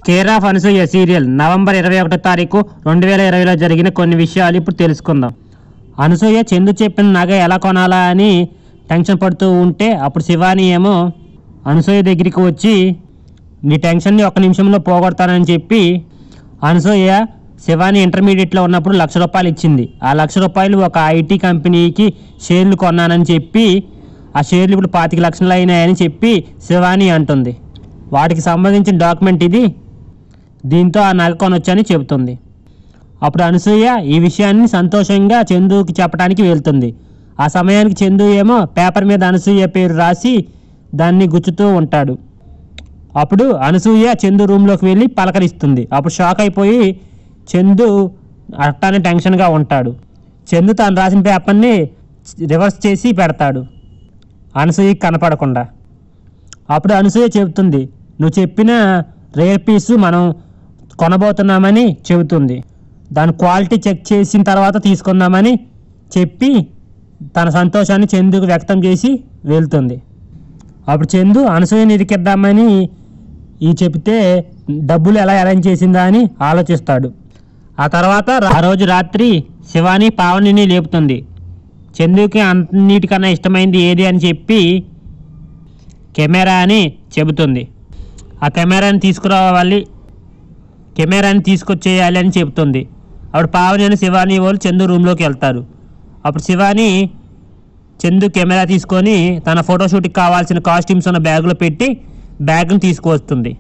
care of Anasuya serial November ఇరవై ఒకటో తారీఖు రెండు వేల ఇరవైలో జరిగిన కొన్ని విషయాలు ఇప్పుడు తెలుసుకుందాం అనసూయ చందు చెప్పిన నగ ఎలా కొనాలా అని టెన్షన్ పడుతూ ఉంటే అప్పుడు శివాని ఏమో అనసూయ దగ్గరికి వచ్చి నీ టెన్షన్ని ఒక నిమిషంలో పోగొడతానని చెప్పి అనసూయ శివాని ఇంటర్మీడియట్లో ఉన్నప్పుడు లక్ష రూపాయలు ఇచ్చింది ఆ లక్ష రూపాయలు ఒక ఐటీ కంపెనీకి షేర్లు కొన్నానని చెప్పి ఆ షేర్లు ఇప్పుడు పాతిక లక్షలు అయినాయని చెప్పి శివాని అంటుంది వాటికి సంబంధించిన డాక్యుమెంట్ ఇది దీంతో ఆ నగ కొనొచ్చని చెబుతుంది అప్పుడు అనసూయ ఈ విషయాన్ని సంతోషంగా చందుకి చెప్పడానికి వెళ్తుంది ఆ సమయానికి చందు ఏమో పేపర్ మీద అనసూయ పేరు రాసి దాన్ని గుచ్చుతూ ఉంటాడు అప్పుడు అనసూయ చందు రూమ్లోకి వెళ్ళి పలకరిస్తుంది అప్పుడు షాక్ అయిపోయి చందు అట్టానే టెన్షన్గా ఉంటాడు చందు తాను రాసిన పేపర్ని రివర్స్ చేసి పెడతాడు అనసూయకి కనపడకుండా అప్పుడు అనసూయ చెబుతుంది నువ్వు చెప్పిన రేర్ పీసు మనం కొనబోతున్నామని చెబుతుంది దాని క్వాలిటీ చెక్ చేసిన తర్వాత తీసుకుందామని చెప్పి తన సంతోషాన్ని చందుకు వ్యక్తం చేసి వెళ్తుంది అప్పుడు చందు అనసూయని ఇరికిద్దామని ఈ చెప్తే డబ్బులు ఎలా అరేంజ్ చేసిందా అని ఆలోచిస్తాడు ఆ తర్వాత ఆ రోజు రాత్రి శివాని పావనిని లేపుతుంది చందుకి అన్నిటికన్నా ఇష్టమైంది ఏది అని చెప్పి కెమెరా అని చెబుతుంది ఆ కెమెరాని తీసుకురావాలి కెమెరాని తీసుకొచ్చేయాలి అని చెబుతుంది అప్పుడు పావని అని శివాని వాళ్ళు చందు రూమ్లోకి వెళ్తారు అప్పుడు శివాని చందు కెమెరా తీసుకొని తన ఫోటోషూట్కి కావాల్సిన కాస్ట్యూమ్స్ ఉన్న బ్యాగ్లో పెట్టి బ్యాగ్ని తీసుకువస్తుంది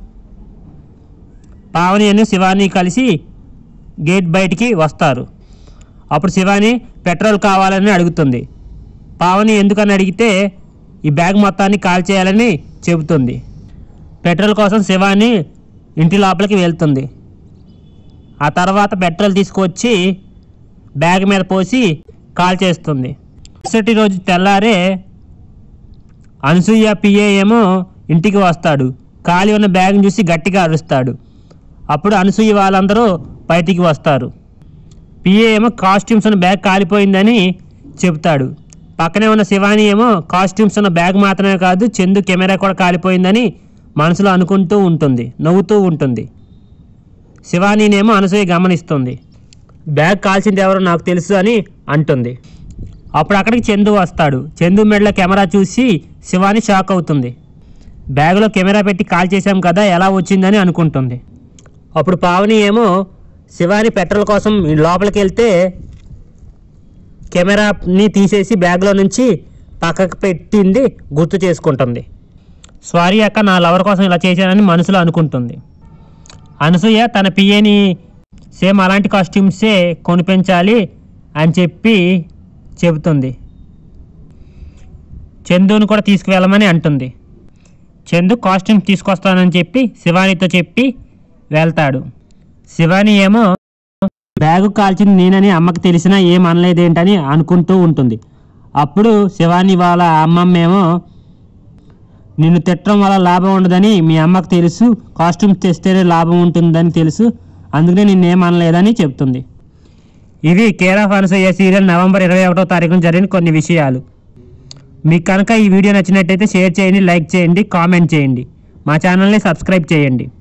పావని అని శివాని కలిసి గేట్ బయటికి వస్తారు అప్పుడు శివాని పెట్రోల్ కావాలని అడుగుతుంది పావని ఎందుకని అడిగితే ఈ బ్యాగ్ మొత్తాన్ని కాల్ చేయాలని చెబుతుంది పెట్రోల్ కోసం శివాని ఇంటి లోపలికి వెళ్తుంది ఆ తర్వాత పెట్రోల్ తీసుకొచ్చి బ్యాగ్ మీద పోసి కాల్ చేస్తుంది మరుసటి రోజు తెల్లారే అనసూయ పిఏ ఏమో ఇంటికి వస్తాడు ఖాళీ ఉన్న బ్యాగ్ని చూసి గట్టిగా అరుస్తాడు అప్పుడు అనసూయ వాళ్ళందరూ బయటికి వస్తారు పిఏ ఏమో కాస్ట్యూమ్స్ ఉన్న బ్యాగ్ కాలిపోయిందని చెప్తాడు పక్కనే ఉన్న శివాని ఏమో కాస్ట్యూమ్స్ ఉన్న బ్యాగ్ మాత్రమే కాదు చందు కెమెరా కూడా కాలిపోయిందని మనసులో అనుకుంటూ ఉంటుంది నవ్వుతూ ఉంటుంది శివానీనేమో అనసూయ గమనిస్తుంది బ్యాగ్ కాల్చింది ఎవరో నాకు తెలుసు అని అంటుంది అప్పుడు అక్కడికి చందు వస్తాడు చందు మెడలో కెమెరా చూసి శివాని షాక్ అవుతుంది బ్యాగ్లో కెమెరా పెట్టి కాల్ చేశాం కదా ఎలా వచ్చిందని అనుకుంటుంది అప్పుడు పావని ఏమో శివాని పెట్రోల్ కోసం లోపలికి వెళ్తే కెమెరాని తీసేసి బ్యాగ్లో నుంచి పక్కకు పెట్టింది గుర్తు చేసుకుంటుంది సారీ అక్క నా లవర్ కోసం ఇలా చేశానని మనసులో అనుకుంటుంది అనసూయ తన పిఏని సేమ్ అలాంటి కాస్ట్యూమ్సే కొనిపించాలి అని చెప్పి చెబుతుంది చందుని కూడా తీసుకువెళ్ళమని అంటుంది చందు కాస్ట్యూమ్ తీసుకొస్తానని చెప్పి శివానితో చెప్పి వెళ్తాడు శివాని ఏమో బ్యాగు కాల్చింది నేనని అమ్మకి తెలిసినా ఏం అనలేదేంటని అనుకుంటూ ఉంటుంది అప్పుడు శివాని వాళ్ళ అమ్మమ్మ ఏమో నిన్ను తిట్టడం వల్ల లాభం ఉండదని మీ అమ్మకు తెలుసు కాస్ట్యూమ్స్ తెస్తేనే లాభం ఉంటుందని తెలుసు అందుకనే నిన్నేం అనలేదని చెప్తుంది ఇవి care of Anasuya serial November ఇరవై ఒకటో తారీఖున జరిగిన కొన్ని విషయాలు మీకు కనుక ఈ వీడియో నచ్చినట్టయితే షేర్ చేయండి లైక్ చేయండి కామెంట్ చేయండి మా ఛానల్ని సబ్స్క్రైబ్ చేయండి